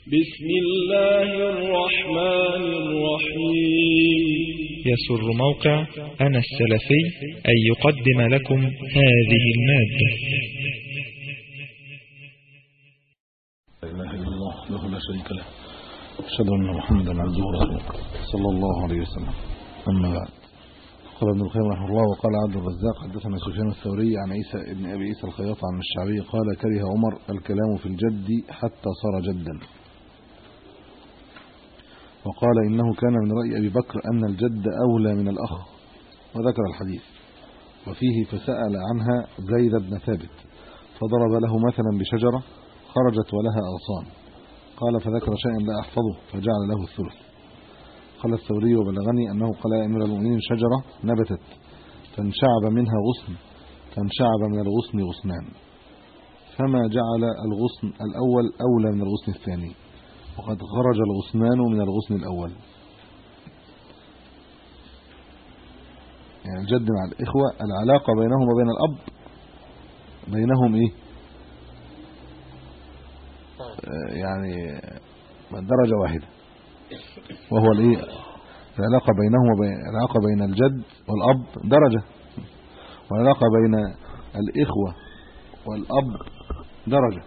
بسم الله الرحمن الرحيم يسر موقع أنا السلفي أن يقدم لكم هذه المادة لا اله الا الله وحده لا شريك له اشهد ان محمدا عبده ورسوله صلى الله عليه وسلم اما بعد قال ابن القيم رحمه الله وقال عبد الرزاق حدثنا سفيان الثوري عن عيسى ابن ابي عيسى الخياط عن الشعبي قال كره عمر الكلام في الجد حتى صار جدا وقال انه كان من راي ابي بكر ان الجد اولى من الاخ وذكر الحديث وفيه فسال عنها زيد بن ثابت فضرب له مثلا بشجره خرجت ولها أغصان قال فذكر شيئا لا أحفظه فجعل له الثلث قال الثوري وبلغني أنه قال يا أمير المؤمنين شجرة نبتت فانشعب منها غصن فانشعب من الغصن غصنان فما جعل الغصن الأول أولى من الغصن الثاني وقد خرج الغصنان من الغصن الأول يعني الجد مع الإخوة العلاقة بينهم وبين الأب بينهم إيه يعني درجة واحدة وهو الايه العلاقة بينهما وبين العلاقة بين الجد والأب درجة والعلاقة بين الإخوة والأب درجة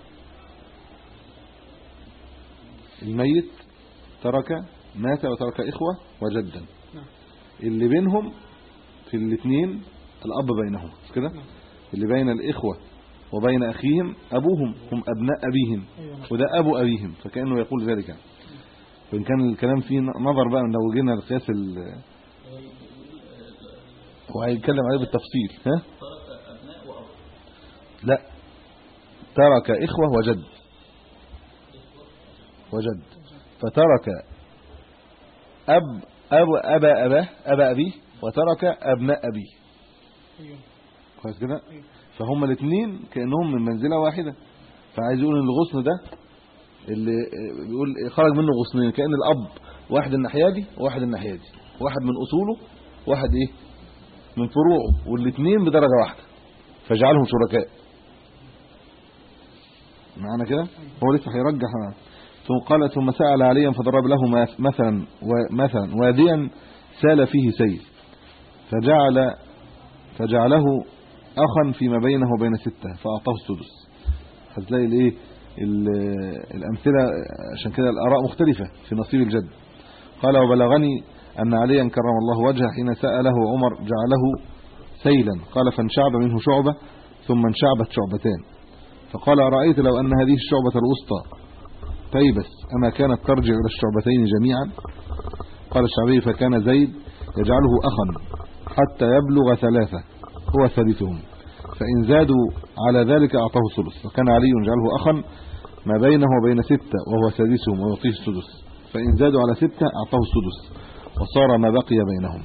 الميت ترك مات وترك إخوة وجدا اللي بينهم في الاثنين الأب بينهم كده اللي بين الإخوة وبين اخيهم ابوهم هم ابناء ابيهم وده ابو ابيهم فكانه يقول ذلك وان كان الكلام فيه نظر بقى لو جينا لقياس ال هو هيتكلم عليه بالتفصيل ها لا ترك اخوه وجد وجد فترك اب ابو ابا اباه ابا ابيه وترك ابناء ابيه كويس كده فهم الاثنين كانهم من منزله واحده فعايز يقول ان الغصن ده اللي بيقول خرج منه غصنين كان الاب واحد الناحيه دي وواحد الناحيه دي واحد من اصوله واحد ايه من فروعه والاثنين بدرجه واحده فجعلهم شركاء معنا كده هو لسه هيرجح ثم قال ثم سأل عليا فضرب له مثلا مثلا واديا سال فيه سيل فجعل فجعله اخا فيما بينه وبين سته فاعطاه السدس هتلاقي الايه الامثله عشان كده الاراء مختلفه في نصيب الجد قال وبلغني ان عليا كرم الله وجهه حين ساله عمر جعله سيلا قال فانشعب منه شعبه ثم انشعبت شعبتان فقال ارايت لو ان هذه الشعبه الوسطى تيبس اما كانت ترجع الى الشعبتين جميعا قال الشعبي فكان زيد يجعله اخا حتى يبلغ ثلاثه هو ثالثهم فإن زادوا على ذلك أعطاه الثلث وكان علي يجعله أخا ما بينه وبين ستة وهو سادسهم ويعطيه السدس فإن زادوا على ستة أعطاه السدس وصار ما بقي بينهم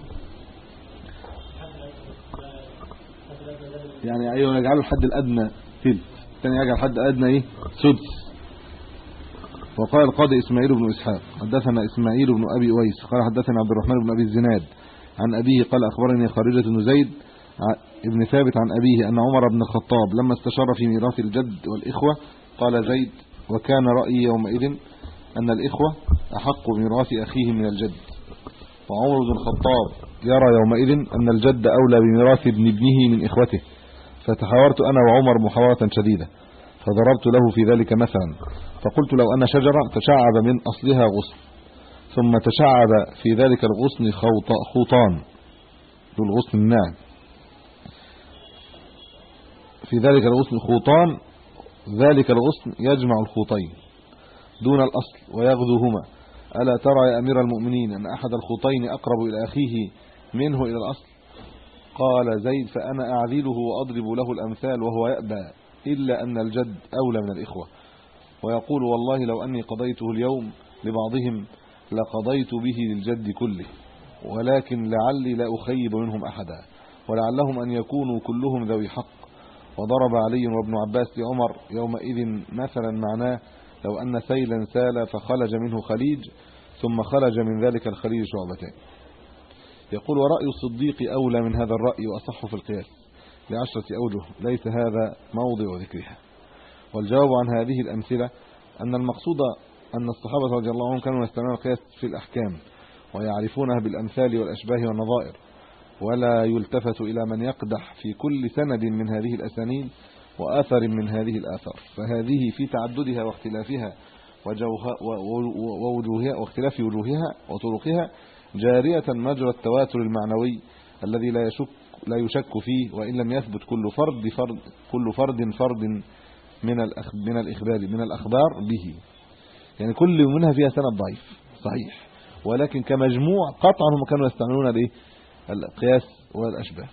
يعني أيوة يجعله الحد الأدنى ثلث الثاني يجعل الحد الأدنى إيه سدس وقال القاضي إسماعيل بن إسحاق حدثنا إسماعيل بن أبي أويس قال حدثنا عبد الرحمن بن أبي الزناد عن أبيه قال أخبرني خارجة بن زيد ابن ثابت عن أبيه أن عمر بن الخطاب لما استشار في ميراث الجد والإخوة قال زيد وكان رأيي يومئذ أن الإخوة أحق بميراث أخيهم من الجد وعمر بن الخطاب يرى يومئذ أن الجد أولى بميراث ابن ابنه من إخوته فتحاورت أنا وعمر محاورة شديدة فضربت له في ذلك مثلا فقلت لو أن شجرة تشعب من أصلها غصن ثم تشعب في ذلك الغصن خوطان ذو الغصن الناعم في ذلك الغصن خوطان ذلك الغصن يجمع الخوطين دون الأصل ويغذوهما ألا ترى يا أمير المؤمنين أن أحد الخوطين أقرب إلى أخيه منه إلى الأصل قال زيد فأنا أعذله وأضرب له الأمثال وهو يأبى إلا أن الجد أولى من الإخوة ويقول والله لو أني قضيته اليوم لبعضهم لقضيت به للجد كله ولكن لعلي لا أخيب منهم أحدا ولعلهم أن يكونوا كلهم ذوي حق وضرب علي وابن عباس لعمر يومئذ مثلا معناه لو أن سيلا سال فخلج منه خليج ثم خرج من ذلك الخليج شعبتان يقول ورأي الصديق أولى من هذا الرأي وأصح في القياس لعشرة أوجه ليس هذا موضع ذكرها والجواب عن هذه الأمثلة أن المقصود أن الصحابة رضي الله عنهم كانوا يستعملون القياس في الأحكام ويعرفونها بالأمثال والأشباه والنظائر ولا يلتفت إلى من يقدح في كل سند من هذه الأسانيد وآثر من هذه الآثار فهذه في تعددها واختلافها وجوها ووجوهها واختلاف وجوهها وطرقها جارية مجرى التواتر المعنوي الذي لا يشك لا يشك فيه وان لم يثبت كل فرد فرد كل فرد فرد من الأخ من الاخبار من الاخبار به يعني كل منها فيها سند ضعيف صحيح ولكن كمجموع قطعا هم كانوا يستعملون الايه القياس والاشباه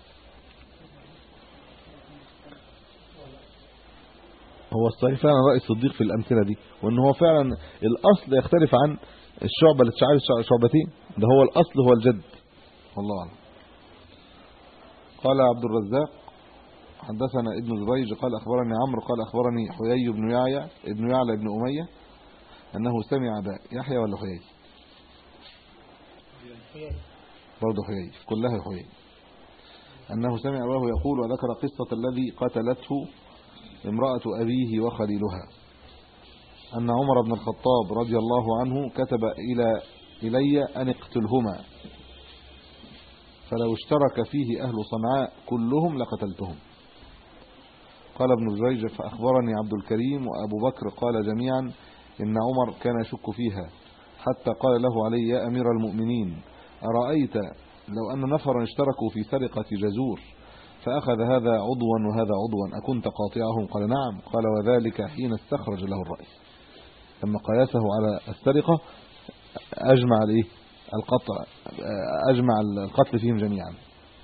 هو الصحيح فعلا راي الصديق في الامثله دي وان هو فعلا الاصل يختلف عن الشعبه اللي تشعر شعبتين ده هو الاصل هو الجد والله اعلم قال عبد الرزاق حدثنا ابن جريج قال اخبرني عمرو قال اخبرني حيي بن يعيا ابن يعلى بن اميه انه سمع ابا يحيى ولا حيي برضه حيي كلها حيي انه سمع اباه يقول وذكر قصه الذي قتلته امراه ابيه وخليلها ان عمر بن الخطاب رضي الله عنه كتب الى الي ان اقتلهما فلو اشترك فيه أهل صنعاء كلهم لقتلتهم قال ابن جريج فأخبرني عبد الكريم وأبو بكر قال جميعا إن عمر كان يشك فيها حتى قال له علي يا أمير المؤمنين أرأيت لو أن نفرا اشتركوا في سرقة جزور فأخذ هذا عضوا وهذا عضوا أكنت قاطعهم قال نعم قال وذلك حين استخرج له الرأي لما قياسه على السرقة أجمع عليه القطع اجمع القتل فيهم جميعا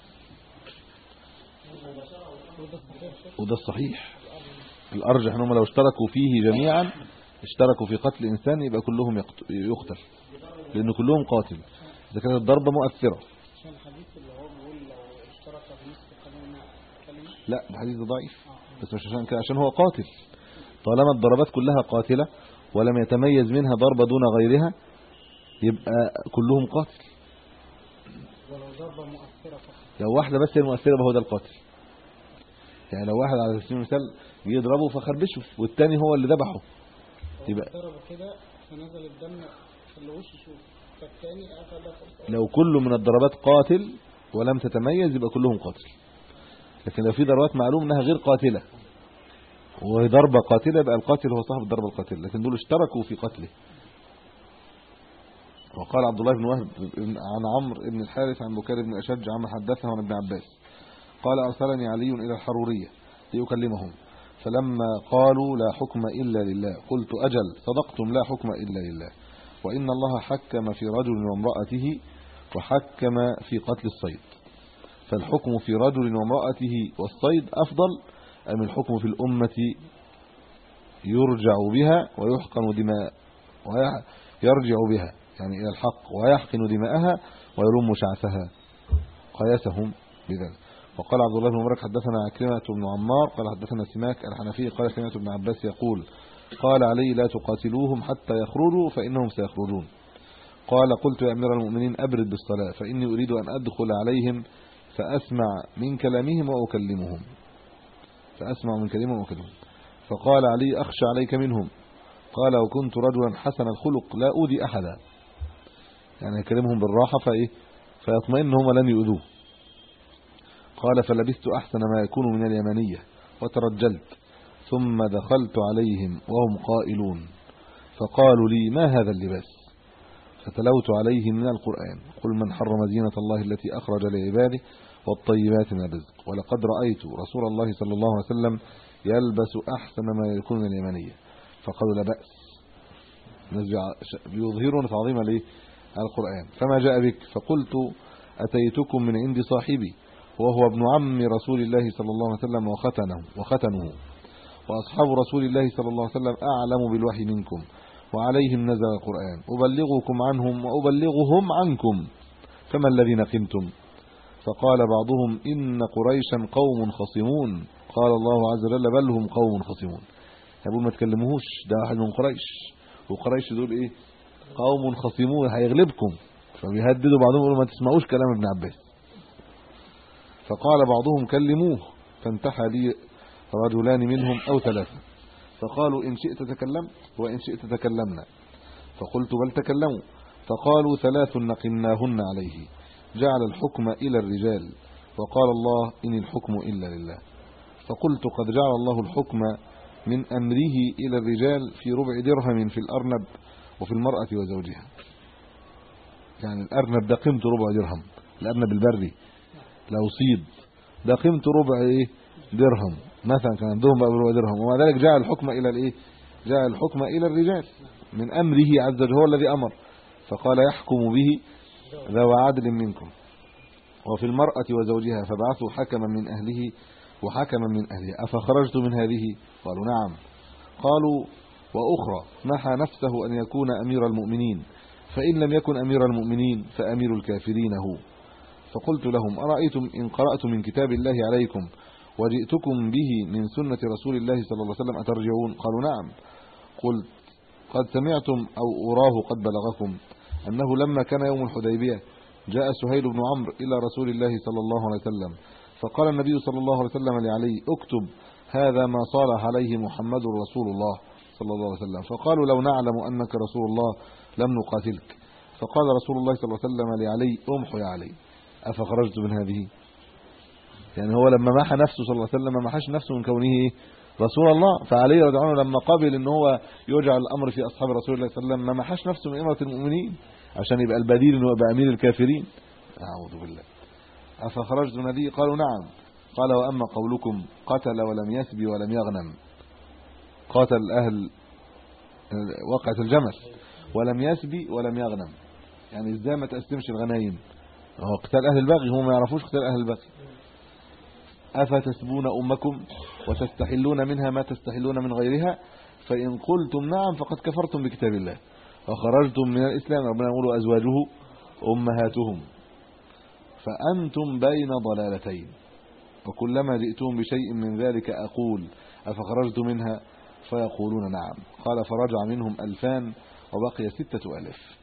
وده الصحيح الارجح انهم لو اشتركوا فيه جميعا اشتركوا في قتل انسان يبقى كلهم يقتل لان كلهم قاتل اذا كانت الضربه مؤثره عشان الحديث اللي هو بيقول لو اشترك في نصف كلمه لا الحديث ده ضعيف بس مش عشان كده عشان هو قاتل طالما الضربات كلها قاتله ولم يتميز منها ضربه دون غيرها يبقى كلهم قاتل ولو ضربه مؤثره فقط لو واحده بس هي المؤثره يبقى هو ده القاتل يعني لو واحد على سبيل المثال يضربه فخربشه والتاني هو اللي ذبحه يبقى ضربه كده فنزل الدم خلوش يشوف فالتاني لو كل من الضربات قاتل ولم تتميز يبقى كلهم قاتل لكن لو في ضربات معلوم انها غير قاتله وضربه قاتله يبقى القاتل هو صاحب الضربه القاتله لكن دول اشتركوا في قتله وقال عبد الله بن وهب عن عمرو بن الحارث عن بكير بن اشج عما حدثه عن ابن عباس قال ارسلني علي الى الحروريه ليكلمهم فلما قالوا لا حكم الا لله قلت اجل صدقتم لا حكم الا لله وان الله حكم في رجل وامراته وحكم في قتل الصيد فالحكم في رجل وامراته والصيد افضل ام الحكم في الامه يرجع بها ويحقن دماء ويرجع بها يعني الى الحق ويحقن دماءها ويرم شعثها قياسهم بذلك وقال عبد الله بن مبارك حدثنا عكرمه بن عمار قال حدثنا سماك الحنفي قال سمعت ابن عباس يقول قال علي لا تقاتلوهم حتى يخرجوا فانهم سيخرجون قال قلت يا امير المؤمنين ابرد بالصلاه فاني اريد ان ادخل عليهم فاسمع من كلامهم واكلمهم فاسمع من كلامهم واكلمهم فقال علي اخشى عليك منهم قال وكنت رجلا حسن الخلق لا اودي احدا يعني يكلمهم بالراحه فايه فيطمئن هم لن يؤذوه قال فلبثت احسن ما يكون من اليمنيه وترجلت ثم دخلت عليهم وهم قائلون فقالوا لي ما هذا اللباس فتلوت عليهم من القرآن قل من حرم زينة الله التي أخرج لعباده والطيبات من الرزق ولقد رأيت رسول الله صلى الله عليه وسلم يلبس أحسن ما يكون من اليمنية فقالوا لا بأس بيظهرون تعظيما ليه القرآن فما جاء بك فقلت أتيتكم من عند صاحبي وهو ابن عم رسول الله صلى الله عليه وسلم وختنه وختنه واصحاب رسول الله صلى الله عليه وسلم اعلم بالوحي منكم وعليهم نزل القرآن ابلغكم عنهم وابلغهم عنكم فما الذي نقمتم فقال بعضهم ان قريشا قوم خصمون قال الله عز وجل بل هم قوم خصمون يقول ما تكلموهوش ده واحد من قريش وقريش دول ايه قوم خصمون هيغلبكم فبيهددوا بعضهم يقولوا ما تسمعوش كلام ابن عباس فقال بعضهم كلموه فانتحى لي رجلان منهم او ثلاثه فقالوا ان شئت تكلمت وان شئت تكلمنا فقلت بل تكلموا فقالوا ثلاث نقمناهن عليه جعل الحكم إلى الرجال وقال الله إن الحكم إلا لله فقلت قد جعل الله الحكم من أمره إلى الرجال في ربع درهم في الأرنب وفي المرأة وزوجها يعني الأرنب ده قيمته ربع درهم الأرنب البري لو صيد ده قيمته ربع ايه درهم مثلا كان عندهم بقى ربع درهم ومع ذلك جعل الحكم الى الايه جعل الحكم الى الرجال من امره عز وجل هو الذي امر فقال يحكم به ذو عدل منكم وفي المرأة وزوجها فبعثوا حكما من أهله وحكما من أهلها أفخرجت من هذه قالوا نعم قالوا وأخرى محى نفسه أن يكون أمير المؤمنين فإن لم يكن أمير المؤمنين فأمير الكافرين هو فقلت لهم أرأيتم إن قرأت من كتاب الله عليكم وجئتكم به من سنة رسول الله صلى الله عليه وسلم أترجعون قالوا نعم قلت قد سمعتم أو أراه قد بلغكم أنه لما كان يوم الحديبية جاء سهيل بن عمرو إلى رسول الله صلى الله عليه وسلم فقال النبي صلى الله عليه وسلم لعلي اكتب هذا ما صالح عليه محمد رسول الله صلى الله عليه وسلم فقالوا لو نعلم أنك رسول الله لم نقاتلك فقال رسول الله صلى الله عليه وسلم لعلي امحو يا علي افخرجت من هذه يعني هو لما محى نفسه صلى الله عليه وسلم ما محاش نفسه من كونه ايه رسول الله فعلي رضي الله عنه لما قبل ان هو يجعل الامر في اصحاب رسول الله صلى الله عليه وسلم ما محاش نفسه من امره المؤمنين عشان يبقى البديل انه يبقى امير الكافرين اعوذ بالله افخرجت من هذه قالوا نعم قال واما قولكم قتل ولم يسبي ولم يغنم قاتل اهل وقعه الجمل ولم يسبي ولم يغنم يعني ازاي ما تقسمش الغنايم هو قتال اهل البغي هم ما يعرفوش قتال اهل البغي افتسبون امكم وتستحلون منها ما تستحلون من غيرها فان قلتم نعم فقد كفرتم بكتاب الله وخرجتم من الاسلام ربنا يقول ازواجه امهاتهم فانتم بين ضلالتين وكلما جئتم بشيء من ذلك اقول افخرجت منها فيقولون نعم قال فرجع منهم ألفان وبقي ستة ألف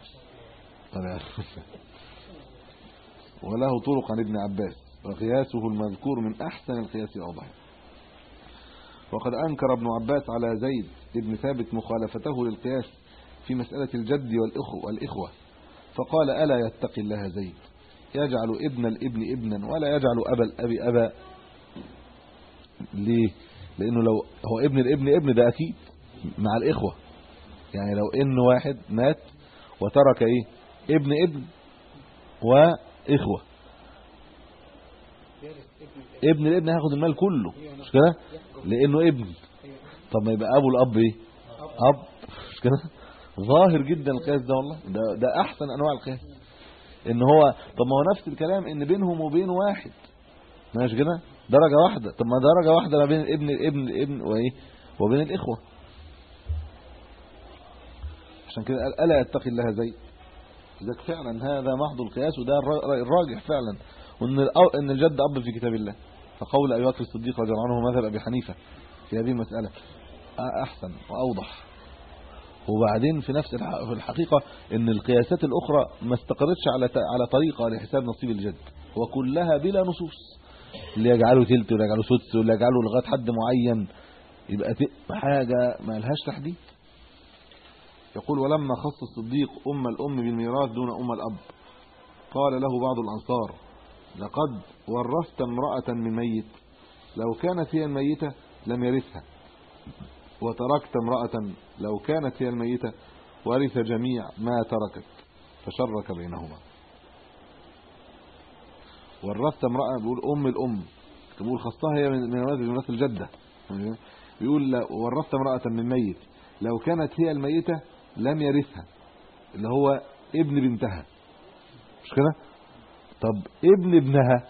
وله طرق عن ابن عباس وقياسه المذكور من أحسن القياس أوضح وقد أنكر ابن عباس على زيد ابن ثابت مخالفته للقياس في مسألة الجد والإخوة, والإخوة فقال ألا يتقي الله زيد يجعل ابن الابن ابنا ولا يجعل أبا الأب أبا ليه لأنه لو هو ابن الابن ابن ده أكيد مع الإخوة يعني لو إن واحد مات وترك إيه ابن ابن وإخوة ابن الابن هياخد المال كله مش كده لانه ابن طب ما يبقى ابو الاب ايه اب مش كده ظاهر جدا القياس ده والله ده ده احسن انواع القياس ان هو طب ما هو نفس الكلام ان بينهم وبين واحد ماشي كده درجه واحده طب ما درجه واحده ما بين الابن الابن الابن وايه وبين الاخوه عشان كده قال الا يتقي الله زي ذاك فعلا هذا محض القياس وده الراجح فعلا وان ان الجد اب في كتاب الله فقول ابي بكر الصديق رضي الله عنه مذهب ابي حنيفه في هذه المساله احسن واوضح وبعدين في نفس في الحقيقه ان القياسات الاخرى ما استقرتش على على طريقه لحساب نصيب الجد وكلها بلا نصوص اللي يجعله ثلث ولا يجعله سدس ولا يجعله لغايه حد معين يبقى حاجه ما لهاش تحديد يقول ولما خص الصديق ام الام بالميراث دون ام الاب قال له بعض الانصار لقد ورثت امراه من ميت لو كانت هي الميته لم يرثها وتركت امراه لو كانت هي الميته ورث جميع ما تركت فشرك بينهما ورثت امراه بيقول ام الام بيقول خصها هي من ميراث الجده بيقول ورثت امراه من ميت لو كانت هي الميته لم يرثها اللي هو ابن بنتها مش كده طب ابن ابنها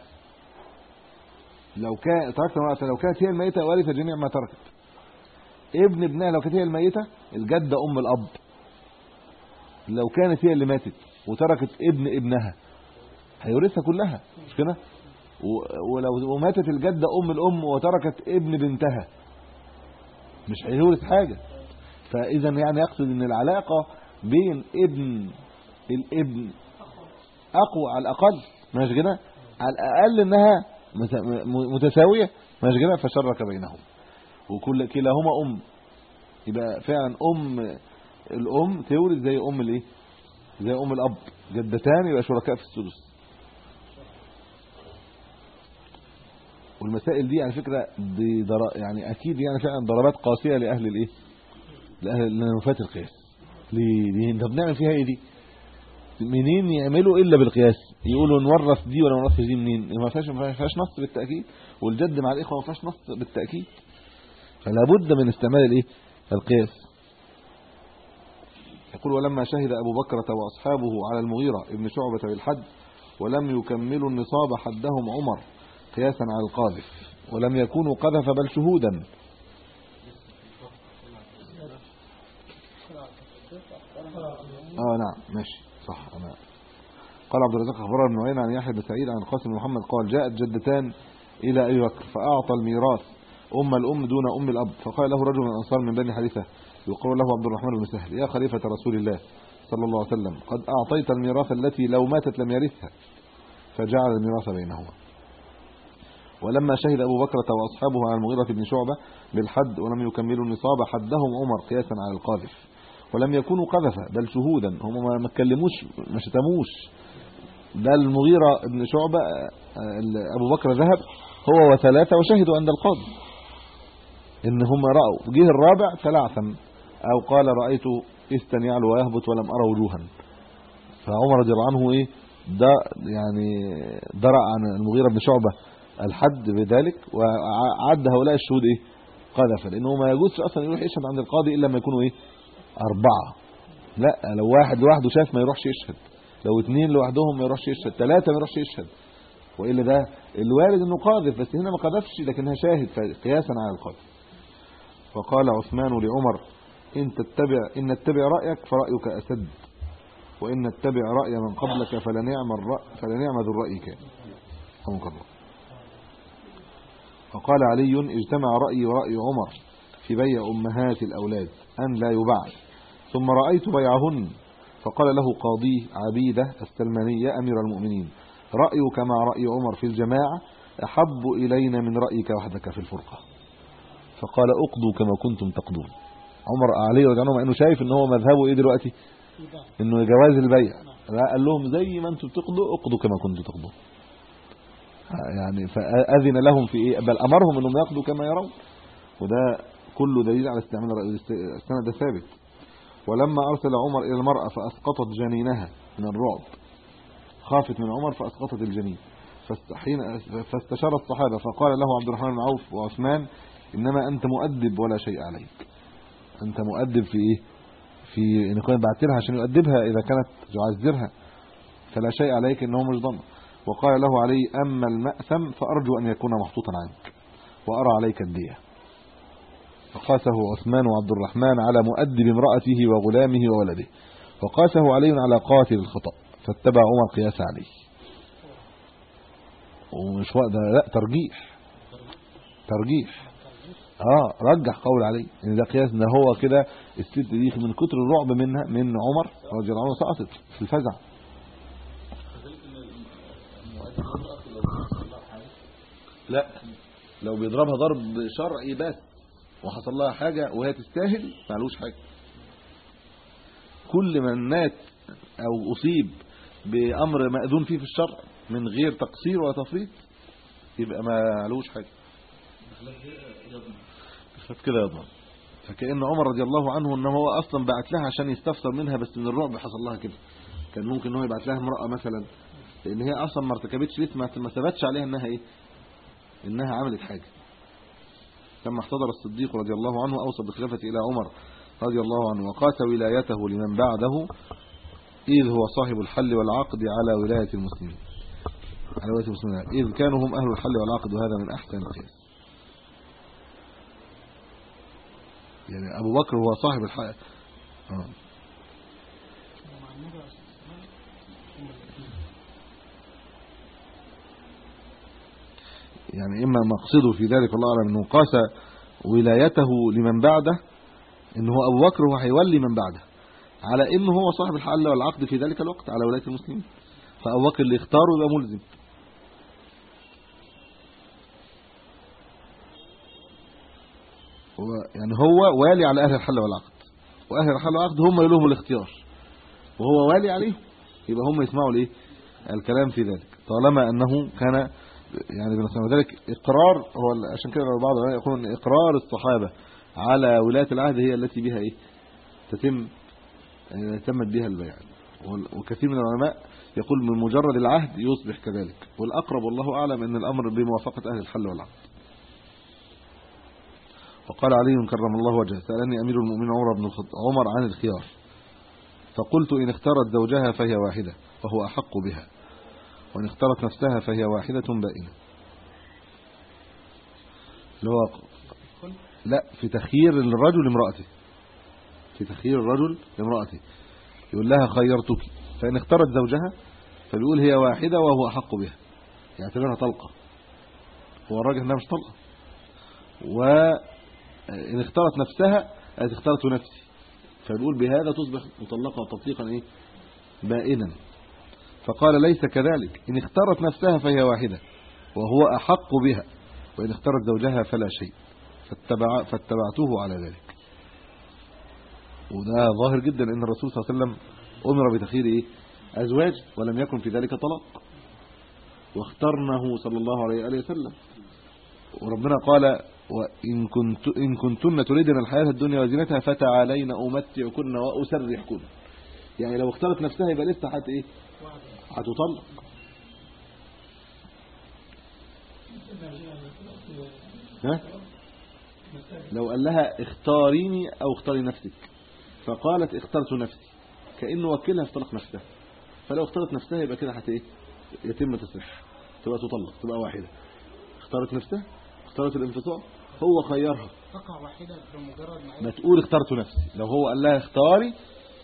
لو كان تركت امرأة لو كانت هي الميتة ورث جميع ما تركت ابن ابنها لو كانت هي الميتة الجدة ام الاب لو كانت هي اللي ماتت وتركت ابن ابنها هيورثها كلها مش كده ولو وماتت الجدة ام الام وتركت ابن بنتها مش هيورث حاجه فاذا يعني يقصد ان العلاقه بين ابن الابن اقوى على الاقل ماشي كده على الاقل انها متساويه ماشي كده فشرك بينهم وكل كلاهما ام يبقى فعلا ام الام تورث زي ام الايه زي ام الاب جدتان يبقى شركاء في السدس والمسائل دي على فكره دي در... يعني اكيد يعني فعلا ضربات قاسيه لاهل الايه لاهل لنفاة القياس ليه دي انت بنعمل فيها ايه دي منين يعملوا الا بالقياس يقولوا نورث دي ولا ما نورثش دي منين ما فيهاش ما فيهاش نص بالتاكيد والجد مع الاخوه ما فيهاش نص بالتاكيد فلا بد من استعمال الايه القياس يقول ولما شهد ابو بكر واصحابه على المغيرة ابن شعبة بالحد ولم يكملوا النصاب حدهم عمر قياسا على القاذف ولم يكونوا قذف بل شهودا اه نعم ماشي صح انا قال عبد الرزاق اخبرنا ابن عيينة عن يحيى بن سعيد عن القاسم بن محمد قال جاءت جدتان الى ابي بكر فاعطى الميراث ام الام دون ام الاب فقال له رجل من الانصار من بني حارثه يقال له عبد الرحمن بن سهل يا خليفه رسول الله صلى الله عليه وسلم قد اعطيت الميراث التي لو ماتت لم يرثها فجعل الميراث بينهما ولما شهد ابو بكر واصحابه على المغيرة بن شعبة بالحد ولم يكملوا النصاب حدهم عمر قياسا على القاذف ولم يكونوا قذفا بل شهودا هم ما اتكلموش ما شتموش ده المغيرة بن شعبة ابو بكر ذهب هو وثلاثه وشهدوا عند القاضي ان هم راوا جه الرابع تلعثم او قال رايت استا يعلو ويهبط ولم ارى وجوها فعمر رضي الله عنه ايه ده يعني درع عن المغيرة بن شعبة الحد بذلك وعد هؤلاء الشهود ايه قذفا لانه ما يجوزش اصلا يروح يشهد عند القاضي الا لما يكونوا ايه اربعه لا لو واحد لوحده شاف ما يروحش يشهد لو اثنين لوحدهم ما يروحش يشهد ثلاثه ما يروحش يشهد والا ده الوارد انه قاذف بس هنا ما قذفش لكنها شاهد قياسا على القاذف فقال عثمان لعمر ان تتبع ان نتبع رايك فرايك اسد وان نتبع راي من قبلك فلنعم الراي فلنعم ذو الراي كان رحمك الله فقال علي اجتمع رايي وراي عمر في بيع امهات الاولاد ان لا يباع ثم رايت بيعهن فقال له قاضي عبيده السلماني يا امير المؤمنين رايك مع راي عمر في الجماعه احب الينا من رايك وحدك في الفرقه فقال اقضوا كما كنتم تقضون عمر علي رضي الله عنه انه شايف ان هو مذهبه ايه دلوقتي انه جواز البيع لا قال لهم زي ما انتم بتقضوا اقضوا كما كنتم تقضون يعني فاذن لهم في ايه بل امرهم انهم يقضوا كما يرون وده كله دليل على استعمال السند ثابت ولما ارسل عمر الى المراه فاسقطت جنينها من الرعب خافت من عمر فاسقطت الجنين فاستحين فاستشار الصحابه فقال له عبد الرحمن بن عوف وعثمان انما انت مؤدب ولا شيء عليك انت مؤدب في ايه في ان كنت بعت لها عشان يؤدبها اذا كانت يعذرها فلا شيء عليك انه مش ضمن وقال له علي اما المأثم فارجو ان يكون محطوطا عنك وارى عليك الديه فقاسه عثمان وعبد الرحمن على مؤدب امراته وغلامه وولده وقاسه علي على قاتل الخطا فاتبع عمر قياس عليه ومش وقت لا ترجيح ترجيح اه رجح قول علي ان ده قياس ان هو كده الست دي من كتر الرعب منها من عمر رضي الله عنه سقطت في الفزع لا لو بيضربها ضرب شرعي بس وحصل لها حاجه وهي تستاهل معلوش حاجه كل من مات او اصيب بامر ماذون فيه في الشرع من غير تقصير ولا تفريط يبقى ما علوش حاجه كده يضمن فكأن عمر رضي الله عنه ان هو اصلا بعت لها عشان يستفسر منها بس من الرعب حصل لها كده كان ممكن ان هو يبعت لها امراه مثلا لان هي اصلا ما ارتكبتش لسه ما ثبتش عليها انها ايه انها عملت حاجه لما احتضر الصديق رضي الله عنه اوصى بالخلافه الى عمر رضي الله عنه وقات ولايته لمن بعده اذ هو صاحب الحل والعقد على ولايه المسلمين على ولايه المسلمين اذ كانوا هم اهل الحل والعقد وهذا من احسن القياس يعني ابو بكر هو صاحب الحق اه يعني اما مقصده في ذلك الله اعلم انه قاس ولايته لمن بعده ان هو ابو بكر هو هيولي من بعده على انه هو صاحب الحل والعقد في ذلك الوقت على ولايه المسلمين فابو بكر اللي اختاره يبقى ملزم هو يعني هو والي على اهل الحل والعقد واهل الحل والعقد هم لهم الاختيار وهو والي عليهم يبقى هم يسمعوا الايه الكلام في ذلك طالما انه كان يعني بنسمع ذلك اقرار هو ال- عشان كده بعض العلماء يقولون ان اقرار الصحابه على ولايه العهد هي التي بها ايه تتم يعني تمت بها البيع وال- وكثير من العلماء يقول من مجرد العهد يصبح كذلك والاقرب والله اعلم ان الامر بموافقه اهل الحل والعقد وقال علي كرم الله وجهه سالني امير المؤمنين عمر بن الخطاب عمر عن الخيار فقلت ان اختارت زوجها فهي واحده وهو احق بها وان اختارت نفسها فهي واحده بائنه اللي هو لا في تخيير الرجل لامراته في تخيير الرجل لامراته يقول لها خيرتك فان اختارت زوجها فبيقول هي واحده وهو احق بها يعتبرها طلقه هو الراجل انها مش طلقه وان اختارت نفسها قالت اخترت نفسي فبيقول بهذا تصبح مطلقه تطليقا ايه بائنا فقال ليس كذلك ان اختارت نفسها فهي واحده وهو احق بها وان اختارت زوجها فلا شيء فاتبع فاتبعته على ذلك وده ظاهر جدا ان الرسول صلى الله عليه وسلم امر بتخيير ايه ازواج ولم يكن في ذلك طلاق واخترنه صلى الله عليه واله وسلم وربنا قال وان كنت ان كنتن تريدن الحياه الدنيا وزينتها فتعالين امتعكن واسرحكن يعني لو اختارت نفسها يبقى لسه هت ايه هتطلق ها لو قال لها اختاريني او اختاري نفسك فقالت اخترت نفسي كانه وكلها في طلق نفسها فلو اختارت نفسها يبقى كده هت ايه يتم تسريحها تبقى تطلق تبقى واحده اختارت نفسها اختارت الانفصال هو خيرها تقع واحدة بمجرد ما ما هي تقول اخترت نفسي لو هو قال لها اختاري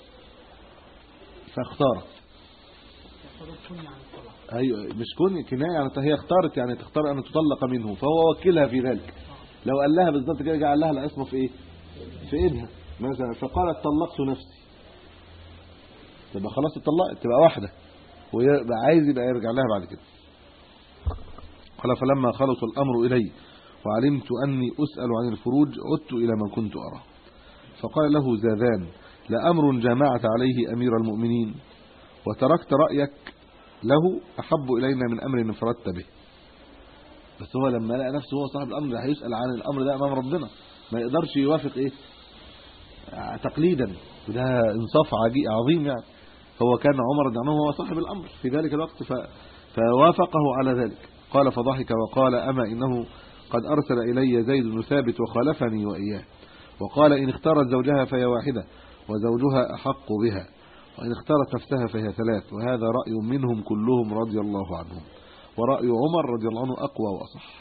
فاختارت تقتضي كن عن الطلاق ايوه مش كون كنايه عن هي اختارت يعني تختار ان تطلق منه فهو وكلها في ذلك لو قال لها بالظبط كده جعل لها العصمه في ايه في ايدها مثلا فقالت طلقت نفسي تبقى خلاص اتطلقت تبقى واحده ويبقى عايز يبقى يرجع لها بعد كده قال فلما خلص الامر الي وعلمت اني اسال عن الفروج عدت الى ما كنت ارى فقال له زاذان لامر جمعت عليه امير المؤمنين وتركت رايك له احب الينا من امر انفردت به بس هو لما لقى نفسه هو صاحب الامر هيسال عن الامر ده امام ربنا ما يقدرش يوافق ايه آه، تقليدا وده انصاف عجي- عظيم يعني هو كان عمر رضي الله عنه هو صاحب الامر في ذلك الوقت ف... فوافقه على ذلك قال فضحك وقال اما انه قد ارسل الي زيد بن ثابت وخالفني واياه وقال ان اختارت زوجها فهي واحده وزوجها احق بها وان اختارت نفسها فهي ثلاث وهذا راي منهم كلهم رضي الله عنهم وراي عمر رضي الله عنه اقوى واصح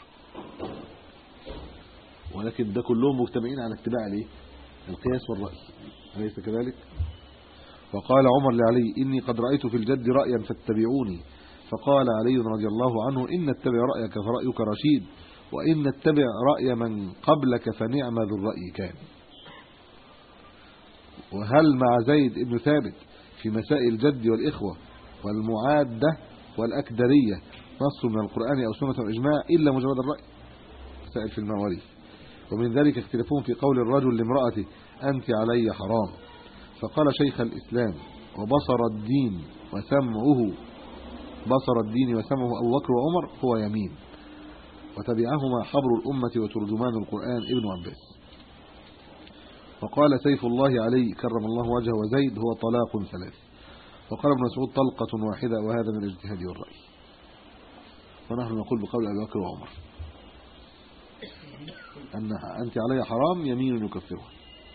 ولكن ده كلهم مجتمعين على اتباع الايه القياس والراي اليس كذلك وقال عمر لعلي اني قد رايت في الجد رايا فاتبعوني فقال علي رضي الله عنه ان اتبع رايك فرايك رشيد وان اتبع راي من قبلك فنعم ذو الراي كان وهل مع زيد بن ثابت في مسائل الجد والاخوه والمعاده والاكدريه نص من القران او سنه او اجماع الا مجرد الراي مسائل في المواريث ومن ذلك اختلافهم في قول الرجل لامرأته أنت علي حرام فقال شيخ الإسلام وبصر الدين وسمعه بصر الدين وسمعه أبو بكر وعمر هو يمين وتبعهما حبر الأمة وترجمان القرآن ابن عباس وقال سيف الله علي كرم الله وجهه وزيد هو طلاق ثلاث وقال ابن مسعود طلقة واحدة وهذا من الاجتهاد والرأي ونحن نقول بقول أبي بكر وعمر أن أنت علي حرام يمين يكفرها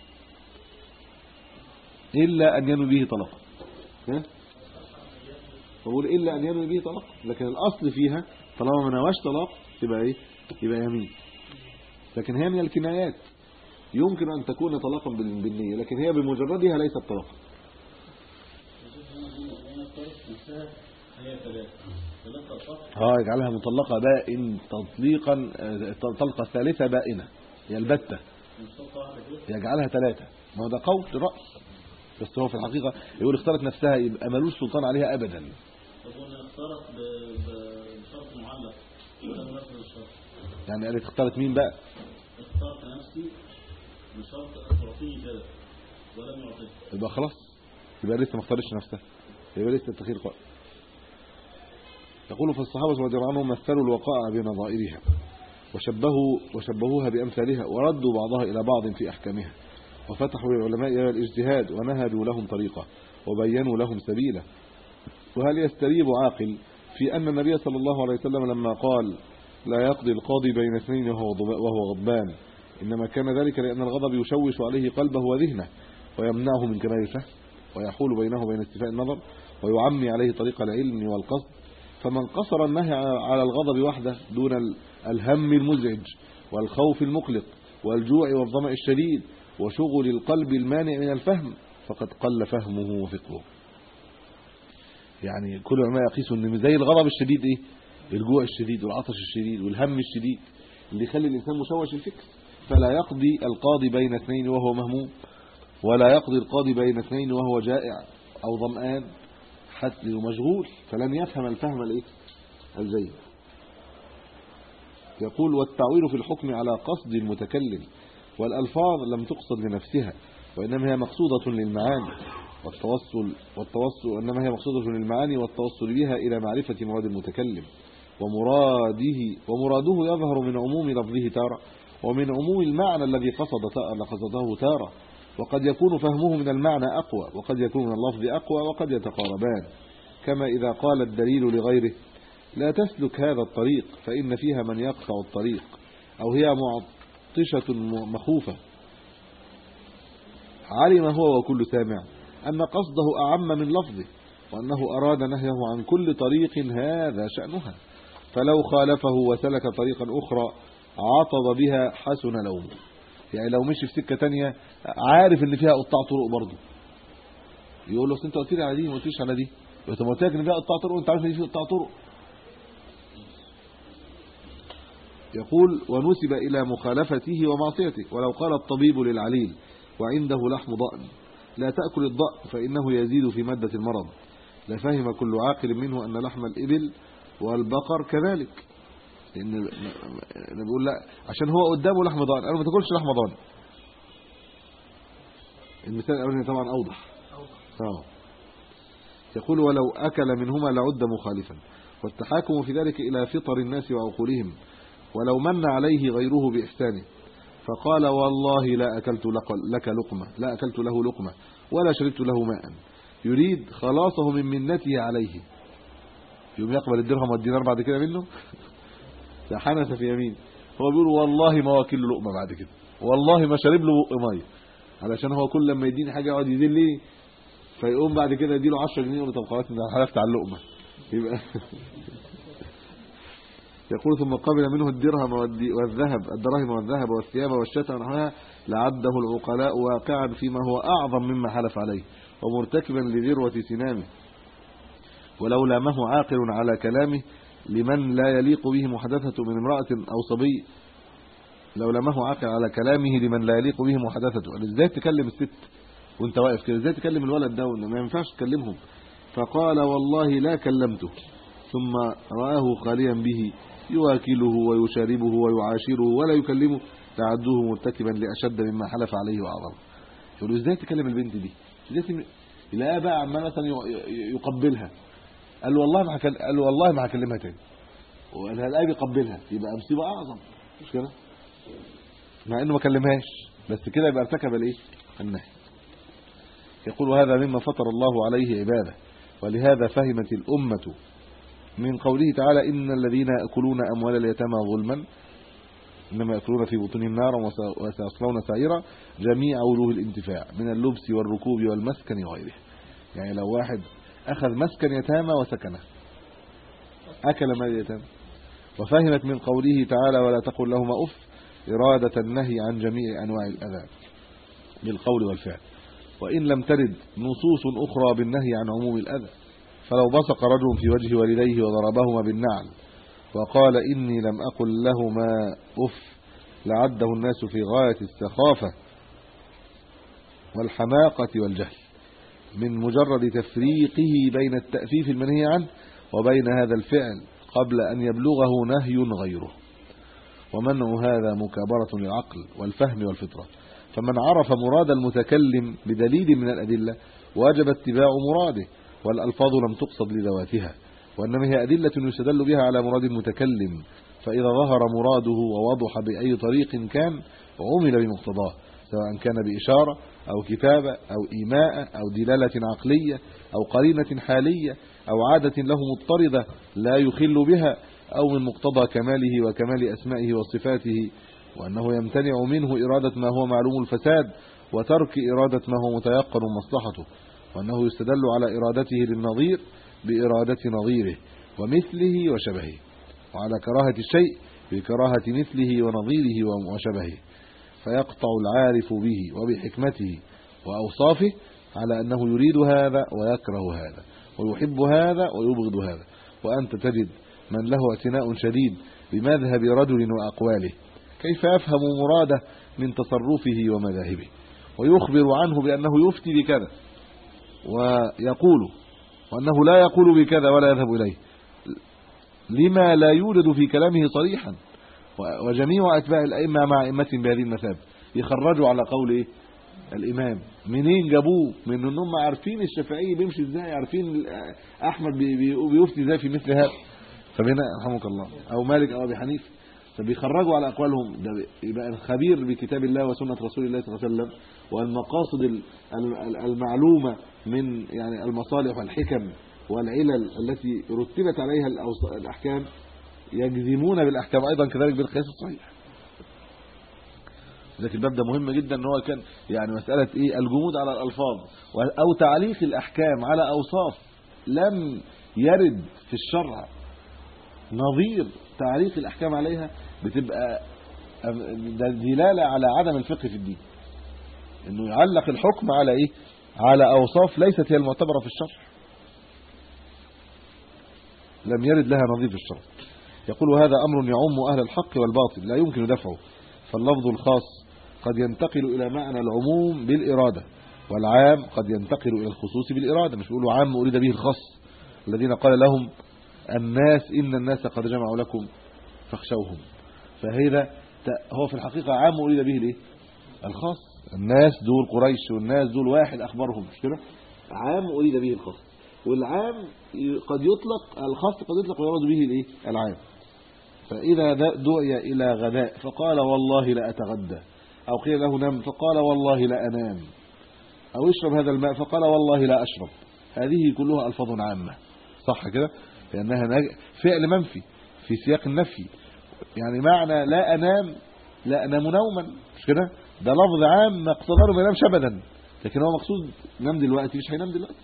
إلا أن ينوي به طلاق ها؟ بقول إلا أن ينوي به طلاق لكن الأصل فيها طالما ما نواش طلاق يبقى إيه يبقى يمين لكن هي من الكنايات يمكن أن تكون طلاقا بال- بالنية لكن هي بمجردها ليست طلاقا اه يجعلها مطلقة بائن تطليقا آه، طلقة ثالثة بائنة هي البتة يجعلها ثلاثة ما هو ده قول رأي بس هو في الحقيقة يقول اختارت نفسها يبقى ملوش سلطان عليها أبدا تكون اختارت ب- ب- بشرط معلق ولا نفس الشرط يعني قالت اختارت مين بقى اخترت نفسي بشرط اطرافي كده ولم يعطيه يبقى خلاص يبقى لسه ما اختارش نفسها يبقى لسه التخير قائم يقول فالصحابة رضي الله عنهم مثلوا الوقائع بنظائرها وشبهوا وشبهوها بأمثالها وردوا بعضها إلى بعض في أحكامها وفتحوا للعلماء إلى الاجتهاد ونهجوا لهم طريقة وبينوا لهم سبيلا وهل يستريب عاقل في أن النبي صلى الله عليه وسلم لما قال لا يقضي القاضي بين اثنين وهو ضب- وهو غضبان إنما كان ذلك لأن الغضب يشوش عليه قلبه وذهنه ويمنعه من كمال الفهم ويحول بينه وبين استيفاء النظر ويعمي عليه طريق العلم والقصد فمن قصر النهي على الغضب وحده دون ال- الهم المزعج والخوف المقلق والجوع والظمأ الشديد وشغل القلب المانع من الفهم فقد قل فهمه وفقهه يعني كل العلماء يقيسوا ان زي الغضب الشديد ايه الجوع الشديد والعطش الشديد والهم الشديد اللي يخلي الانسان مشوش الفكر فلا يقضي القاضي بين اثنين وهو مهموم ولا يقضي القاضي بين اثنين وهو جائع او ظمآن حتى مشغول فلن يفهم الفهم الايه الجيد يقول والتعويل في الحكم على قصد المتكلم والالفاظ لم تقصد لنفسها وانما هي مقصوده للمعاني والتوصل والتوصل وانما هي مقصوده للمعاني والتوصل بها الى معرفه مراد المتكلم ومراده ومراده يظهر من عموم لفظه تاره ومن عموم المعنى الذي قصد تا- قصده تاره وقد يكون فهمه من المعنى اقوى وقد يكون من اللفظ اقوى وقد يتقاربان كما اذا قال الدليل لغيره لا تسلك هذا الطريق فإن فيها من يقطع الطريق أو هي معطشة م- مخوفة علم هو وكل سامع أن قصده أعم من لفظه وأنه أراد نهيه عن كل طريق هذا شأنها فلو خالفه وسلك طريقا أخرى عطب بها حسن لومه يعني لو مشي في سكة تانية عارف ان فيها قطاع طرق برضه يقول له أصل انت قلت لي على دي ما قلتليش على دي قلت له ما قلت لك ان فيها قطاع طرق وانت عارف ان في قطاع طرق يقول ونسب إلى مخالفته ومعصيته ولو قال الطبيب للعليل وعنده لحم ضأن لا تأكل الضأن فإنه يزيد في مادة المرض لفهم كل عاقل منه أن لحم الإبل والبقر كذلك لأن أنا بقول لا عشان هو قدامه لحم ضأن قالوا ما تاكلش لحم ضأن المثال الأولاني طبعا أوضح اه يقول ولو أكل منهما لعد مخالفا والتحاكم في ذلك إلى فطر الناس وعقولهم ولو من عليه غيره بإحسانه فقال والله لا أكلت لك- لك لقمة لا أكلت له لقمة ولا شربت له ماء يريد خلاصه من منته عليه يوم يقبل الدرهم والدينار بعد كده منه فحنث في يمين هو بيقول والله ما واكل له لقمة بعد كده والله ما شرب له بق ميه علشان هو كل لما يديني حاجه يقعد يذلني فيقوم بعد كده يديله 10 جنيه يقول له طب خلاص انا حلفت على اللقمه يبقى يقول ثم قبل منه الدرهم والدي- والذهب الدراهم والذهب والثياب والشتى ونحوها لعده العقلاء واقعا فيما هو اعظم مما حلف عليه ومرتكبا لذروه سنامه ولو لامه عاقل على كلامه لمن لا يليق به محادثه من امراه او صبي لو لامه عاقل على كلامه لمن لا يليق به محادثته ازاي تكلم الست وانت واقف كده ازاي تكلم الولد ده وإنه ما ينفعش تكلمهم فقال والله لا كلمته ثم رآه خاليا به يواكله ويشاربه ويعاشره ولا يكلمه لعدوه مرتكبا لأشد مما حلف عليه وأعظم يقول له ازاي تكلم البنت دي ازاي تم... لا بقى عمال مثلا ي- ي- يقبلها قال له والله ما هكلم قال له والله ما هكلمها تاني وقال هلاقيه بيقبلها يبقى مصيبه اعظم مش كده مع انه ما كلمهاش بس كده يبقى ارتكب الايه النهي يقول هذا مما فطر الله عليه عباده ولهذا فهمت الأمة من قوله تعالى إن الذين يأكلون أموال اليتامى ظلما إنما يأكلون في بطونهم نارا وس- وسيصلون سعيرا جميع وجوه الانتفاع من اللبس والركوب والمسكن وغيره يعني لو واحد أخذ مسكن يتامى وسكنه أكل مال اليتامى وفهمت من قوله تعالى ولا تقل لهما أف إرادة النهي عن جميع أنواع الأذى بالقول والفعل وإن لم ترد نصوص أخرى بالنهي عن عموم الأذى فلو بصق رجل في وجه والديه وضربهما بالنعل وقال إني لم أقل لهما أف لعده الناس في غاية السخافة والحماقة والجهل من مجرد تفريقه بين التأفيف المنهي عنه وبين هذا الفعل قبل أن يبلغه نهي غيره ومنع هذا مكابرة للعقل والفهم والفطرة فمن عرف مراد المتكلم بدليل من الأدلة وجب اتباع مراده والألفاظ لم تقصد لذواتها وإنما هي أدلة يستدل بها على مراد المتكلم فإذا ظهر مراده ووضح بأي طريق كان عمل بمقتضاه سواء كان بإشارة أو كتابة أو إيماء أو دلالة عقلية أو قرينة حالية أو عادة له مضطردة لا يخل بها أو من مقتضى كماله وكمال أسمائه وصفاته وأنه يمتنع منه إرادة ما هو معلوم الفساد وترك إرادة ما هو متيقن مصلحته وأنه يستدل على إرادته للنظير بإرادة نظيره ومثله وشبهه وعلى كراهة الشيء بكراهة مثله ونظيره وشبهه فيقطع العارف به وبحكمته وأوصافه على أنه يريد هذا ويكره هذا ويحب هذا ويبغض هذا وأنت تجد من له اعتناء شديد بمذهب رجل وأقواله كيف يفهم مراده من تصرفه ومذاهبه ويخبر عنه بأنه يفتي بكذا ويقول وأنه لا يقول بكذا ولا يذهب إليه لما لا يوجد في كلامه صريحا وجميع أتباع الأئمة مع أئمتهم بهذه المثاب يخرجوا على قول إيه الإمام منين جابوه من انهم عارفين الشافعي بيمشي ازاي عارفين احمد بيفتي ازاي في مثل هذا فبنا رحمك الله او مالك او ابي حنيفه فبيخرجوا على اقوالهم ده يبقى الخبير بكتاب الله وسنه رسول الله صلى الله عليه وسلم والمقاصد المعلومه من يعني المصالح والحكم والعلل التي رتبت عليها الاحكام يجزمون بالاحكام ايضا كذلك بالقياس الصحيح لكن الباب ده مهم جدا ان هو كان يعني مساله ايه الجمود على الالفاظ او تعليق الاحكام على اوصاف لم يرد في الشرع نظير تعليق الاحكام عليها بتبقى دلاله على عدم الفقه في الدين انه يعلق الحكم على ايه على اوصاف ليست هي المعتبره في الشرع لم يرد لها نظير في الشرع يقول هذا امر يعم اهل الحق والباطل لا يمكن دفعه فاللفظ الخاص قد ينتقل الى معنى العموم بالاراده والعام قد ينتقل الى الخصوص بالاراده مش بيقولوا عام اريد به الخاص الذين قال لهم الناس ان الناس قد جمعوا لكم فاخشوهم فهذا هو في الحقيقه عام اريد به الايه الخاص الناس دول قريش والناس دول واحد اخبارهم مش كده عام اريد به الخاص والعام قد يطلق الخاص قد يطلق ويراد به الايه العام فاذا دعي الى غداء فقال والله لا اتغدى او قيل له نم فقال والله لا انام او اشرب هذا الماء فقال والله لا اشرب هذه كلها الفاظ عامه صح كده لانها فعل منفي في سياق النفي يعني معنى لا انام لا انام نوما مش كده ده لفظ عام مقتضاه ما ينامش ابدا لكن هو مقصود نام دلوقتي مش هينام دلوقتي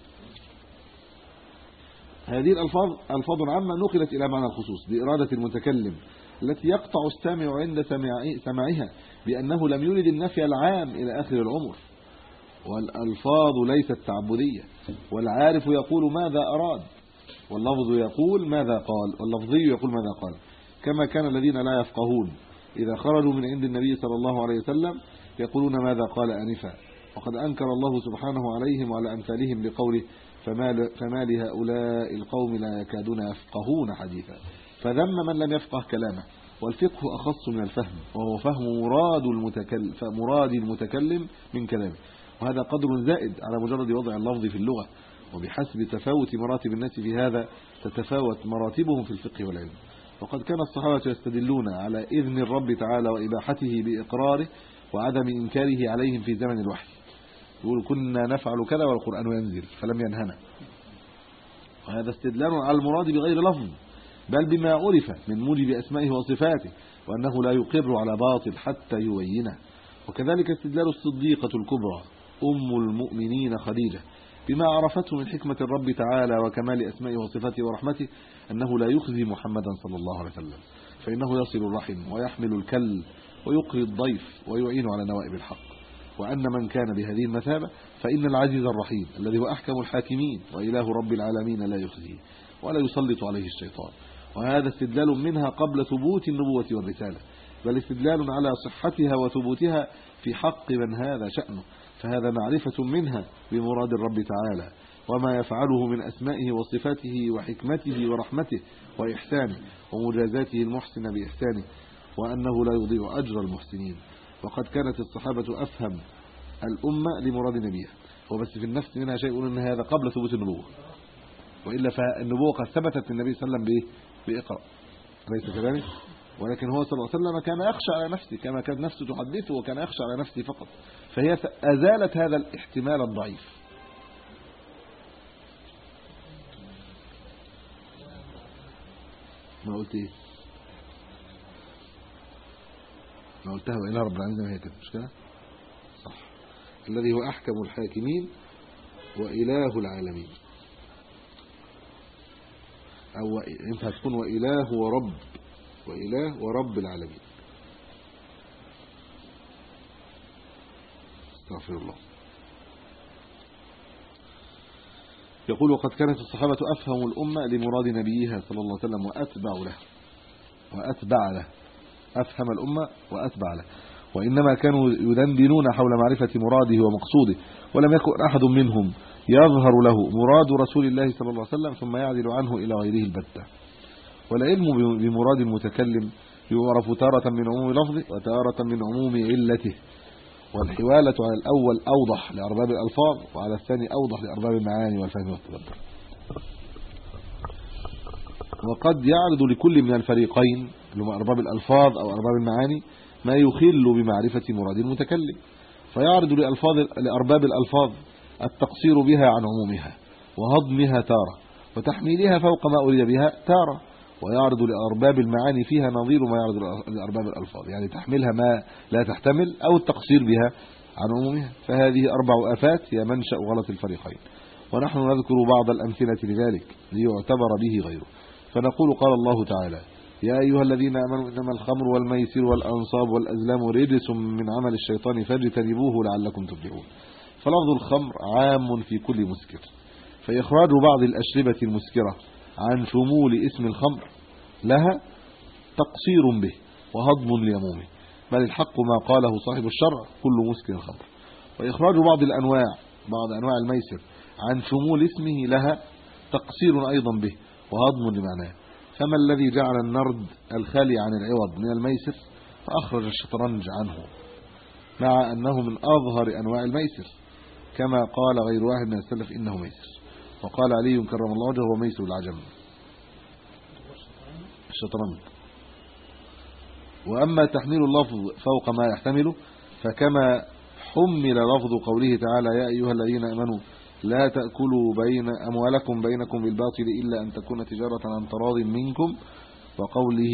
هذه الالفاظ الفاظ عامه نقلت الى معنى الخصوص باراده المتكلم التي يقطع السامع عند سماعها بانه لم يرد النفي العام الى اخر العمر والالفاظ ليست تعبديه والعارف يقول ماذا اراد واللفظ يقول ماذا قال واللفظي يقول ماذا قال كما كان الذين لا يفقهون اذا خرجوا من عند النبي صلى الله عليه وسلم يقولون ماذا قال انفا وقد انكر الله سبحانه عليهم وعلى امثالهم بقوله فما فما لهؤلاء القوم لا يكادون يفقهون حديثا فذم من لم يفقه كلامه والفقه اخص من الفهم وهو فهم مراد المتكلم مراد المتكلم من كلامه وهذا قدر زائد على مجرد وضع اللفظ في اللغه وبحسب تفاوت مراتب الناس في هذا تتفاوت مراتبهم في الفقه والعلم وقد كان الصحابه يستدلون على اذن الرب تعالى واباحته باقراره وعدم انكاره عليهم في زمن الوحي يقول كنا نفعل كذا والقران ينزل فلم ينهنا وهذا استدلال على المراد بغير لفظ بل بما عرف من موجب اسمائه وصفاته وانه لا يقر على باطل حتى يبينه وكذلك استدلال الصديقه الكبرى ام المؤمنين خديجه بما عرفته من حكمه الرب تعالى وكمال اسمائه وصفاته ورحمته انه لا يخزي محمدا صلى الله عليه وسلم فانه يصل الرحم ويحمل الكل ويقري الضيف ويعين على نوائب الحق وان من كان بهذه المثابه فان العزيز الرحيم الذي هو احكم الحاكمين واله رب العالمين لا يخزيه ولا يسلط عليه الشيطان وهذا استدلال منها قبل ثبوت النبوة والرسالة بل استدلال على صحتها وثبوتها في حق من هذا شأنه فهذا معرفة منها بمراد الرب تعالى وما يفعله من أسمائه وصفاته وحكمته ورحمته وإحسانه ومجازاته المحسن بإحسانه وأنه لا يضيع أجر المحسنين وقد كانت الصحابة أفهم الأمة لمراد نبيها وبس في النفس منها شيء يقول ان هذا قبل ثبوت النبوة وإلا فالنبوة قد ثبتت النبي صلى الله عليه وسلم بإيه بإقرأ ليس كذلك ولكن هو صلى الله عليه وسلم كان يخشى على نفسه كما كانت نفسه تحدثه وكان يخشى على نفسه فقط فهي أزالت هذا الاحتمال الضعيف ما قلت ايه ما قلتها وإله رب العالمين ما هي كده مش كده صح الذي هو أحكم الحاكمين وإله العالمين أو ينفع تكون وإله ورب وإله ورب العالمين استغفر الله يقول وقد كانت الصحابة أفهم الأمة لمراد نبيها صلى الله عليه وسلم وأتبع له وأتبع له أفهم الأمة وأتبع له وإنما كانوا يدندنون حول معرفة مراده ومقصوده ولم يكن أحد منهم يظهر له مراد رسول الله صلى الله عليه وسلم ثم يعدل عنه إلى غيره البتة والعلم بمراد المتكلم يعرف تارة من عموم لفظه وتارة من عموم علته والحوالة على الأول أوضح لأرباب الألفاظ وعلى الثاني أوضح لأرباب المعاني والفهم والتدبر وقد يعرض لكل من الفريقين اللي هم أرباب الألفاظ أو أرباب المعاني ما يخل بمعرفة مراد المتكلم فيعرض لألفاظ لأرباب الألفاظ التقصير بها عن عمومها وهضمها تارة وتحميلها فوق ما أريد بها تارة ويعرض لأرباب المعاني فيها نظير ما يعرض لأرباب الألفاظ يعني تحملها ما لا تحتمل أو التقصير بها عن عمومها فهذه أربع آفات هي منشأ غلط الفريقين ونحن نذكر بعض الأمثلة لذلك ليعتبر به غيره فنقول قال الله تعالى يا أيها الذين آمنوا إنما الخمر والميسر والأنصاب والأزلام رجس من عمل الشيطان فاجتنبوه لعلكم تفلحون فلفظ الخمر عام في كل مسكر فإخراج بعض الأشربة المسكرة عن شمول اسم الخمر لها تقصير به وهضم ليمومه بل الحق ما قاله صاحب الشرع كل مسكر خمر وإخراج بعض الأنواع بعض أنواع الميسر عن شمول اسمه لها تقصير أيضا به وهضم لمعناه فما الذي جعل النرد الخالي عن العوض من الميسر فأخرج الشطرنج عنه مع أنه من أظهر أنواع الميسر كما قال غير واحد من السلف إنه ميسر وقال علي كرم الله وجهه هو ميسر العجم الشطرنج وأما تحميل اللفظ فوق ما يحتمله فكما حمل لفظ قوله تعالى يا أيها الذين آمنوا لا تأكلوا بين أموالكم بينكم بالباطل إلا أن تكون تجارة عن تراض منكم وقوله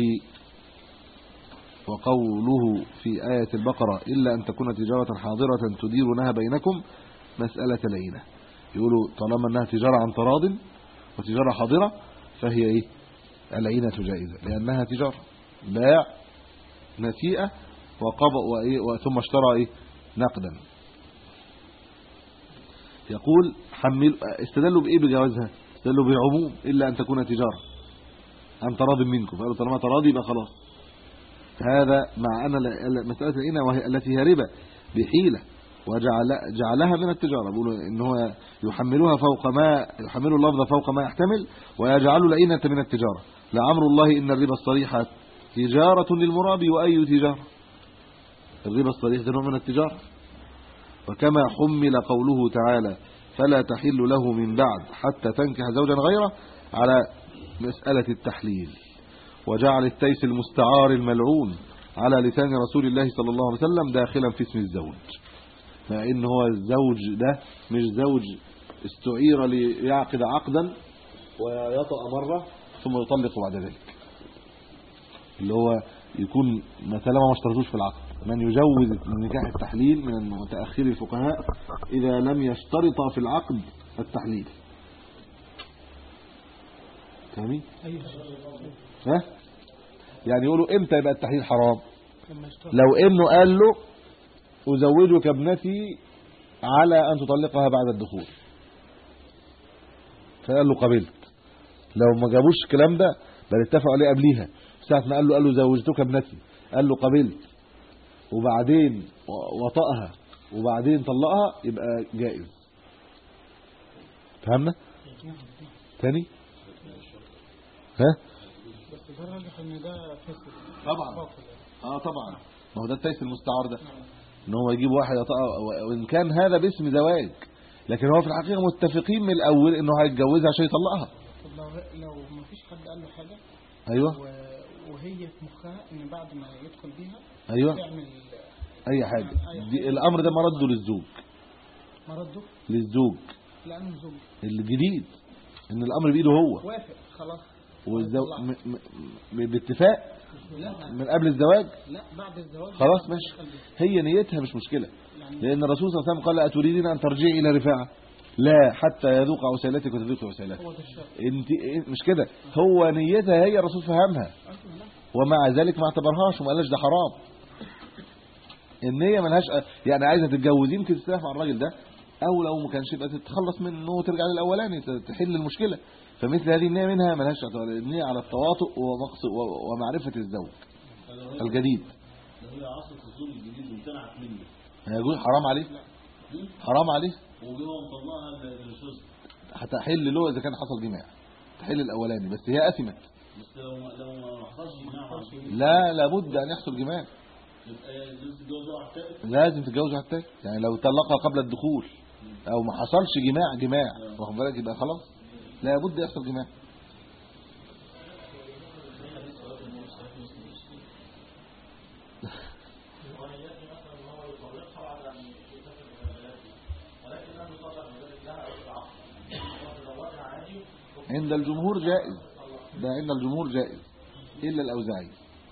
وقوله في آية البقرة إلا أن تكون تجارة حاضرة تديرونها بينكم مسألة لينة يقولوا طالما أنها تجارة عن تراض وتجارة حاضرة فهي إيه العينة جائزة لأنها تجارة باع نسيئة وقبض وإيه ثم اشترى إيه نقدا يقول حمل استدلوا بايه بجوازها استدلوا بالعموم الا ان تكون تجاره عن تراض منكم قالوا طالما تراضي يبقى خلاص هذا مع ان مساله الإناء وهي التي هي ربا بحيله وجعل جعلها من التجاره بيقولوا ان هو يحملها فوق ما يحمل اللفظ فوق ما يحتمل ويجعل العينه من التجاره لعمر الله ان الربا الصريح تجاره للمرابي واي تجاره الربا الصريح ده نوع من التجاره وكما حمل قوله تعالى فلا تحل له من بعد حتى تنكح زوجا غيره على مسألة التحليل وجعل التيس المستعار الملعون على لسان رسول الله صلى الله عليه وسلم داخلا في اسم الزوج مع ان هو الزوج ده مش زوج استعير ليعقد عقدا ويطأ مرة ثم يطلق بعد ذلك اللي هو يكون مثلا ما اشترطوش في العقد من يجوز نكاح التحليل من متأخري الفقهاء إذا لم يشترط في العقد التحليل فاهمين ها يعني يقولوا امتى يبقى التحليل حرام لو انه قال له ازوجك ابنتي على ان تطلقها بعد الدخول فقال له قبلت لو ما جابوش الكلام ده بل اتفقوا عليه قبليها ساعه ما قال له قال له زوجتك ابنتي قال له قبلت وبعدين وطأها وبعدين طلقها يبقى جائز فهمنا تاني ها بس ده راجح ان ده فاسد طبعا اه طبعا ما هو ده التيس المستعار ده ان هو يجيب واحد يطأ وان كان هذا باسم زواج لكن هو في الحقيقه متفقين من الاول انه هيتجوزها عشان يطلقها طب لو لو ما فيش حد قال له حاجه ايوه و- وهي في مخها ان بعد ما يدخل بيها ايوه يعمل اي حاجه دي الامر ده مرده للزوج مرده للزوج لانه زوج الجديد ان الامر بايده هو وافق خلاص والزو... طلع. م... م... م... باتفاق لا من قبل الزواج لا بعد الزواج خلاص بعد ما ماشي يدخل بيها. هي نيتها مش مشكله يعني لان الرسول صلى الله عليه وسلم قال اتريدين ان ترجعي الى رفاعه لا حتى يذوق عسيلتك وتذوق عسيلتك هو ده الشرط انت مش كده هو نيتها هي الرسول فهمها أيوة، لا. ومع ذلك ما اعتبرهاش وما قالش ده حرام النيه ملهاش يعني عايزه تتجوزي يمكن تستريح مع الراجل ده او لو ما كانش يبقى تتخلص منه وترجع للاولاني تحل المشكله فمثل هذه النيه منها ملهاش اعتبار النيه على التواطؤ ومقص و- ومعرفه الزوج الجديد لو هي عصت الزوج الجديد وامتنعت منه هيقول حرام عليه حرام عليه وجه هو مطلقها بالشوز هتحل له اذا كان حصل جماع تحل الاولاني بس هي اثمت بس لو ما لو ما حصلش جماع مع الزوج لا لابد ان يحصل جماع يبقى الزوج تتجوز واحد تالت لازم تتجوز واحد تاني يعني لو طلقها قبل الدخول او ما حصلش جماع جماع واخد بالك يبقى خلاص لابد يحصل جماع عند الجمهور جائز ده عند الجمهور جائز الا الاوزاعي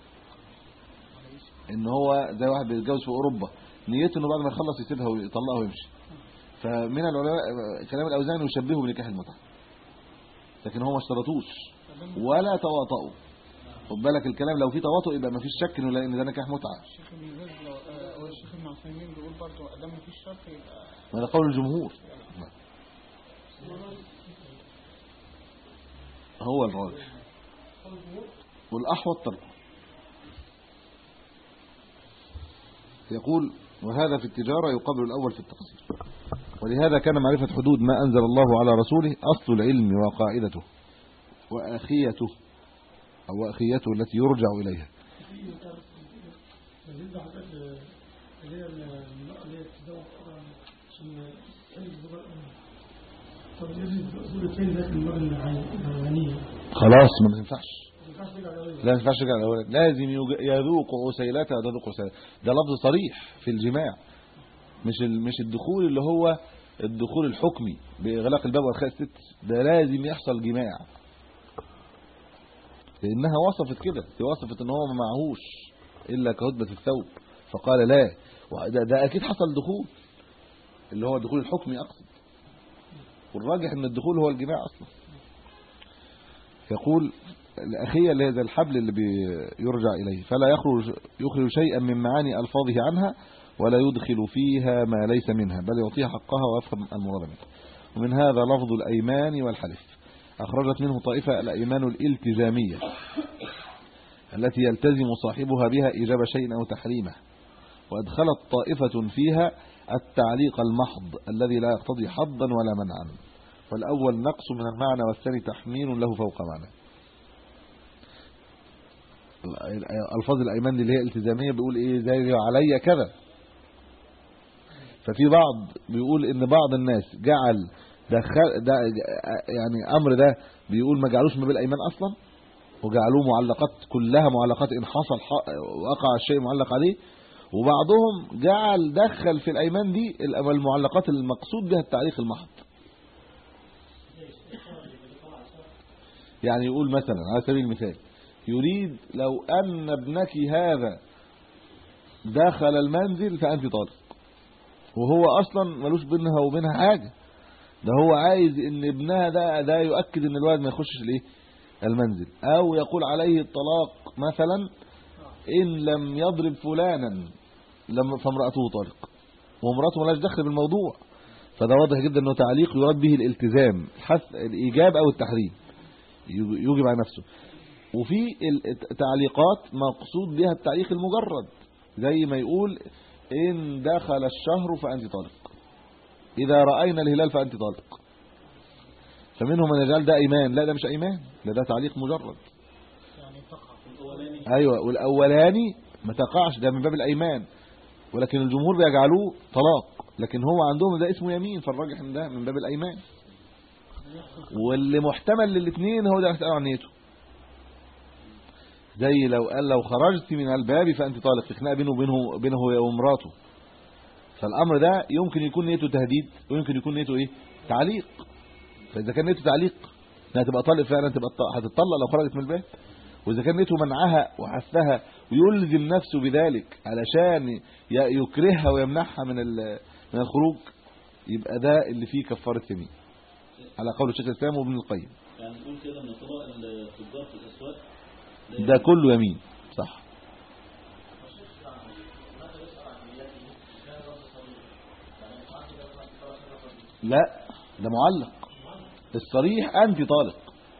ان هو زي واحد بيتجوز في اوروبا نيته انه بعد ما يخلص يسيبها ويطلقها ويمشي فمن العلماء كلام الاوزاعي انه يشبهه بنكاح المتعه لكن هو ما اشترطوش ولا تواطؤوا خد بالك الكلام لو في تواطؤ يبقى ما فيش شك انه لا- ان ده نكاح متعه الشيخ ابن باز لو آه، هو الشيخ ابن عثيمين بيقول برضه ادام مفيش شرط يبقى وهذا قول الجمهور هو الراجح والأحوط تركه يقول وهذا في التجارة يقابل الأول في التقصير ولهذا كان معرفة حدود ما أنزل الله على رسوله أصل العلم وقاعدته وآخيته أو آخيته التي يرجع إليها بالنسبه لحضرتك اللي هي المراه اللي هي بتتزوج طبعا عشان تحل الزواج طب لازم الزوج الثاني داخل المراه العيانيه خلاص ما ينفعش ما ينفعش ترجع لأولها. لا ما ينفعش يرجع الاولاني لازم يوج- يذوق عسيلتها وتذوق عسيلتها ده لفظ صريح في الجماع مش ال- مش الدخول اللي هو الدخول الحكمي باغلاق الباب والخاء الست ده لازم يحصل جماع لانها وصفت كده دي وصفت ان هو ما معهوش الا كهدبه الثوب فقال لا وده ده اكيد حصل دخول اللي هو الدخول الحكمي اقصد والراجح ان الدخول هو الجماع اصلا يقول الأخية اللي هي زي الحبل اللي بيرجع إليه فلا يخرج يخرج شيئا من معاني ألفاظه عنها ولا يدخل فيها ما ليس منها بل يعطيها حقها ويفهم المراد منها ومن هذا لفظ الأيمان والحلف أخرجت منه طائفة الأيمان الالتزامية التي يلتزم صاحبها بها إيجاب شيء أو تحريمه وأدخلت طائفة فيها التعليق المحض الذي لا يقتضي حظا ولا منعا والأول نقص من المعنى والثاني تحميل له فوق معنى الفاظ الايمان دي اللي هي التزاميه بيقول ايه زي عليا كذا ففي بعض بيقول ان بعض الناس جعل دخل ده يعني امر ده بيقول ما جعلوش ما بالايمان اصلا وجعلوه معلقات كلها معلقات ان حصل ح- وقع الشيء معلق عليه وبعضهم جعل دخل في الايمان دي المعلقات المقصود بها التعليق المحض يعني يقول مثلا على سبيل المثال يريد لو أن ابنك هذا دخل المنزل فأنت طالق وهو أصلا ملوش بينها وبينها حاجة ده هو عايز ان ابنها ده ده يؤكد ان الولد ما يخشش الايه المنزل او يقول عليه الطلاق مثلا ان لم يضرب فلانا لم فامراته طالق وامراته ملاش دخل بالموضوع فده واضح جدا انه تعليق يراد به الالتزام الحث الايجاب او التحريم يوجب على نفسه وفي التعليقات مقصود بها التعليق المجرد زي ما يقول ان دخل الشهر فانت طالق اذا راينا الهلال فانت طالق فمنهم من يجعل ده ايمان لا ده مش ايمان ده ده تعليق مجرد يعني تقع الاولاني ايوه والاولاني ما تقعش ده من باب الايمان ولكن الجمهور بيجعلوه طلاق لكن هو عندهم ده اسمه يمين فالراجح ان ده من باب الايمان واللي محتمل للاثنين هو ده هيسأله عن نيته زي لو قال لو خرجت من الباب فانت طالق في خناقه بينه وبينه بينه هو ومراته فالامر ده يمكن يكون نيته تهديد ويمكن يكون نيته ايه تعليق فاذا كان نيته تعليق انها تبقى طالق فعلا تبقى ط- هتطلق لو خرجت من الباب واذا كان نيته منعها وحثها ويلزم نفسه بذلك علشان ي- يكرهها ويمنعها من ال- من الخروج يبقى ده اللي فيه كفاره يمين على قول الشيخ الاسلام وابن القيم يعني نقول كده ان طبق التجار في الاسواق ده كله يمين صح لا ده معلق الصريح انت طالق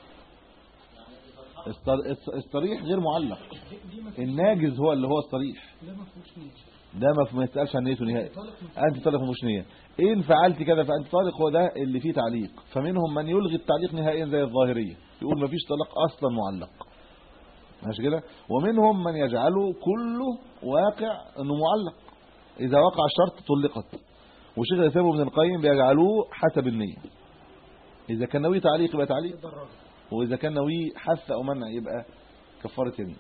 الصر- الص- الصريح غير معلق الناجز هو اللي هو الصريح ده ما فيهوش نية ده ما ما يسالش عن نيته نهائي انت طالق مش نيه ان فعلت كذا فانت طالق هو ده اللي فيه تعليق فمنهم من يلغي التعليق نهائيا زي الظاهريه يقول ما فيش طلاق اصلا معلق ماشي كده ومنهم من يجعله كله واقع انه معلق اذا وقع الشرط طلقت وشيخ الاسلام ابن القيم بيجعلوه حسب النيه اذا كان ناوي تعليق يبقى تعليق واذا كان ناوي حث او منع يبقى كفاره يمين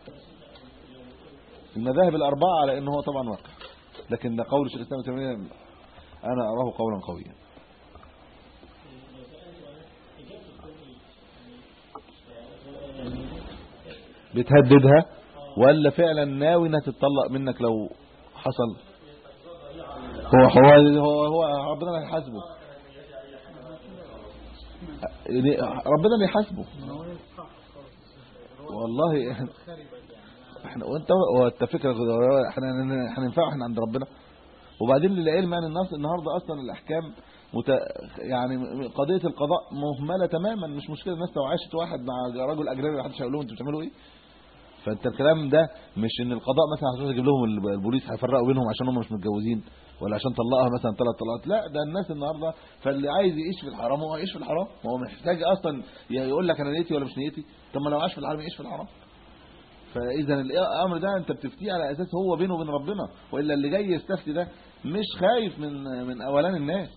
المذاهب الاربعه على انه هو طبعا واقع لكن ده قول الشيخ الاسلام ابن تيميه انا اراه قولا قويا بتهددها ولا فعلا ناوي انها تتطلق منك لو حصل هو هو هو, هو ربنا اللي هيحاسبه يعني ربنا اللي يحاسبه والله احنا وانت وانت فكره احنا هننفع احنا عند ربنا وبعدين للعلم يعني الناس النهارده اصلا الاحكام مت... يعني قضيه القضاء مهمله تماما مش مشكله الناس لو عاشت واحد مع رجل اجنبي محدش هيقول لهم انتوا بتعملوا ايه فانت الكلام ده مش ان القضاء مثلا هتروح تجيب لهم ال- البوليس هيفرقوا بينهم عشان هم مش متجوزين ولا عشان طلقها مثلا ثلاث طلقات لا ده الناس النهارده فاللي عايز يعيش في الحرام هو يعيش في الحرام ما هو محتاج اصلا يقول لك انا نيتي ولا مش نيتي طب ما لو عاش في الحرام يعيش في الحرام فاذا الامر ده انت بتفتيه على اساس هو بينه وبين ربنا والا اللي جاي يستفتي ده مش خايف من من اولان الناس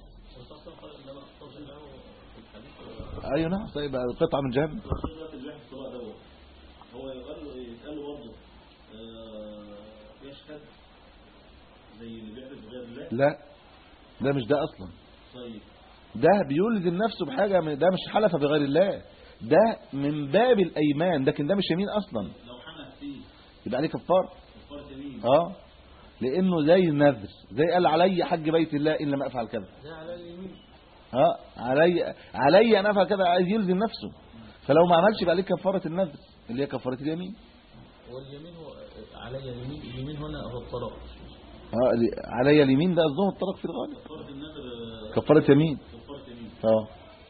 ايوه نعم طيب قطعه من جهنم الشيخ دلوقتي اللي بيحكي الطلاق دوت هو يقال له يتقال له برضه آه، يشهد زي اللي بيحلف بغير الله لا ده مش ده اصلا طيب ده بيلزم نفسه بحاجه من ده مش حلف بغير الله ده من باب الايمان لكن ده مش يمين اصلا لو حنث فيه يبقى عليه كفار كفاره يمين اه لانه زي النذر زي قال علي حج بيت الله ان لم افعل كذا ده على اليمين اه علي علي ان افعل كذا عايز يلزم نفسه فلو ما عملش يبقى عليه كفاره النذر اللي هي كفاره اليمين واليمين هو علي اليمين اليمين هنا هو الطلاق اه اللي- علي اليمين ده قصدهم الطلاق في الغالب كفاره النذر آه، كفاره يمين كفاره يمين اه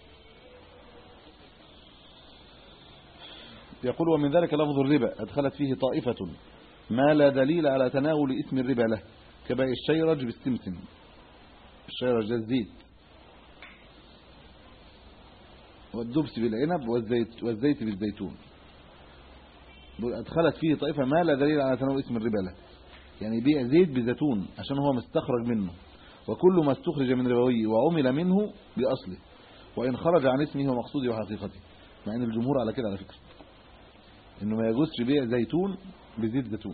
يقول ومن ذلك لفظ الربا أدخلت فيه طائفة ما لا دليل على تناول اسم الربا له كباء الشيرج بالسمسم الشيرج ده الزيت والدبس بالعنب والزيت, والزيت بالزيتون دول أدخلت فيه طائفة ما لا دليل على تناول اسم الربا له يعني يبيع زيت بزيتون عشان هو مستخرج منه وكل ما استخرج من ربوي وعمل منه بأصله وإن خرج عن اسمه ومقصوده وحقيقته مع ان الجمهور على كده على فكرة انه ما يجوزش بيع زيتون بزيت زيتون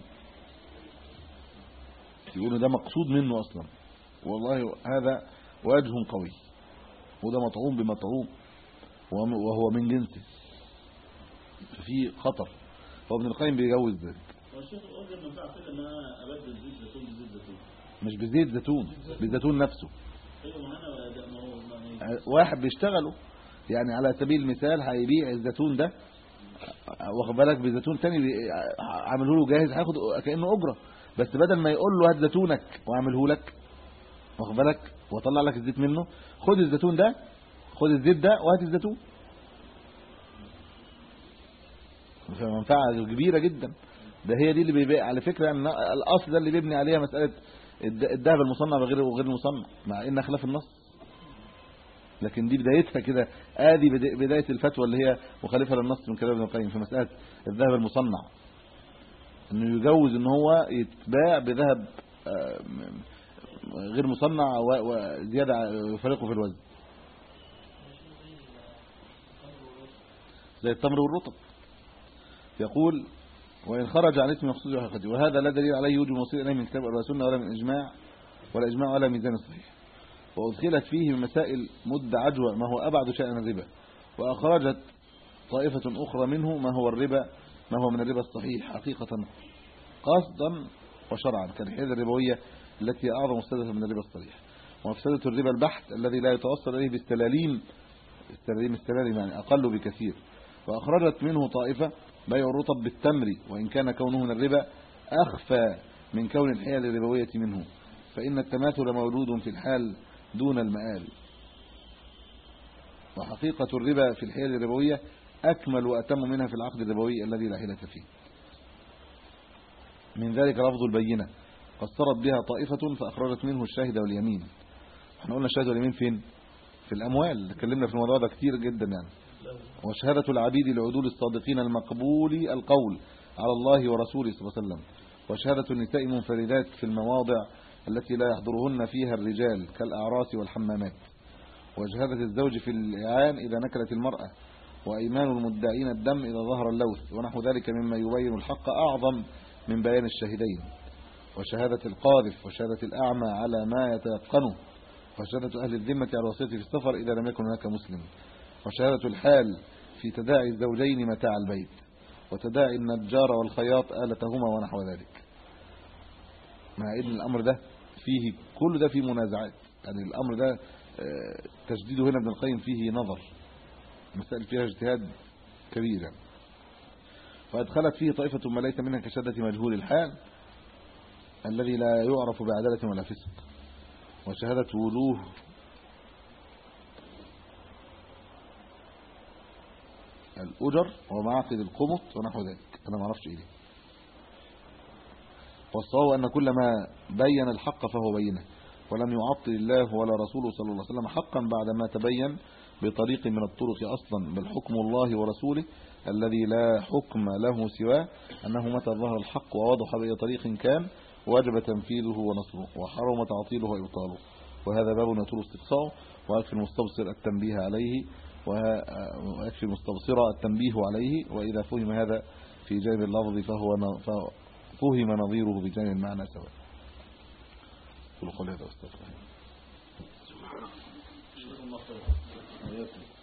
يقولوا ده مقصود منه اصلا والله هذا وجه قوي وده مطعوم بمطعوم وم- وهو من جنسه ففي خطر فابن القيم بيجوز ذلك هو الشيخ الأرجل ما ينفع فكرة إن أنا أبدل زيت زيتون بزيت زيتون مش بزيت زيتون بالزيتون نفسه أيوة ما أنا ده- ما هو ما هي- واحد بيشتغله يعني على سبيل المثال هيبيع الزيتون ده واخد بالك بزيتون تاني بي- عامله له جاهز هياخد كانه اجره بس بدل ما يقول له هات زيتونك واعمله لك واخد بالك واطلع لك الزيت منه خد الزيتون ده خد الزيت ده وهات الزيتون فمنفعه كبيره جدا ده هي دي اللي بيبيع على فكره ان الاصل ده اللي بيبني عليها مساله الد- الذهب المصنع وغير وغير المصنع مع ان خلاف النص لكن دي بدايتها كده ادي بدا- بدايه الفتوى اللي هي مخالفه للنص من كلام ابن القيم في مساله الذهب المصنع انه يجوز ان هو يتباع بذهب آه، م- غير مصنع و- وزياده يفرقه في الوزن زي التمر والرطب يقول وإن خرج عن اسم مقصود وحقيقته وهذا لا دليل عليه وجوب الوصول إليه من كتاب ولا سنة ولا من إجماع ولا إجماع ولا ميزان صحيح وأدخلت فيه من مسائل مد عجوة ما هو أبعد شأن الربا وأخرجت طائفة أخرى منه ما هو الربا ما هو من الربا الصحيح حقيقة قصدا وشرعا كالحيلة الربوية التي هي أعظم مفسدة من الربا الصريح ومفسدة الربا البحت الذي لا يتوصل إليه بالسلاليم السلاليم السلاليم يعني أقل بكثير وأخرجت منه طائفة بيع الرطب بالتمر وإن كان كونه من الربا أخفى من كون الحيل الربوية منه فإن التماثل موجود في الحال دون المآل وحقيقة الربا في الحيل الربوية أكمل وأتم منها في العقد الربوي الذي لا حيلة فيه من ذلك لفظ البينة قصرت بها طائفة فأخرجت منه الشاهد واليمين احنا قلنا الشاهد واليمين فين في الأموال اتكلمنا في الموضوع ده كتير جدا يعني وشهادة العبيد لعدول الصادقين المقبول القول على الله ورسوله صلى الله عليه وسلم وشهادة النساء منفردات في المواضع التي لا يحضرهن فيها الرجال كالأعراس والحمامات وشهادة الزوج في الإعان إذا نكلت المرأة وأيمان المدعين الدم إذا ظهر اللوث ونحو ذلك مما يبين الحق أعظم من بيان الشاهدين وشهادة القاذف وشهادة الأعمى على ما يتيقنه وشهادة أهل الذمة على الوصية في السفر إذا لم يكن هناك مسلم وشهادة الحال في تداعي الزوجين متاع البيت وتداعي النجار والخياط آلتهما ونحو ذلك مع ان الامر ده فيه كل ده فيه منازعات يعني الامر ده آه، تشديده هنا ابن القيم فيه نظر مسائل فيها اجتهاد كبير يعني وادخلت فيه طائفة ما ليس منها كشدة مجهول الحال الذي لا يعرف بعدالة ولا فسق وشهادة وجوه الأجر ومعاقد القمط ونحو ذلك أنا ما اعرفش إيه دي. والصواب أن كل ما بين الحق فهو بينه ولم يعطل الله ولا رسوله صلى الله عليه وسلم حقا بعد ما تبين بطريق من الطرق أصلا بل حكم الله ورسوله الذي لا حكم له سواه أنه متى ظهر الحق ووضح بأي طريق كان وجب تنفيذه ونصره وحرم تعطيله وإبطاله وهذا باب يطول استقصاؤه ويكفي المستبصر التنبيه عليه ويكفي المستبصر التنبيه عليه وإذا فهم هذا في جانب اللفظ فهو ن- فهم نظيره بجانب المعنى سواء قولوا قولي هذا واستغفر الله. شكرا الله خير. وإياكم.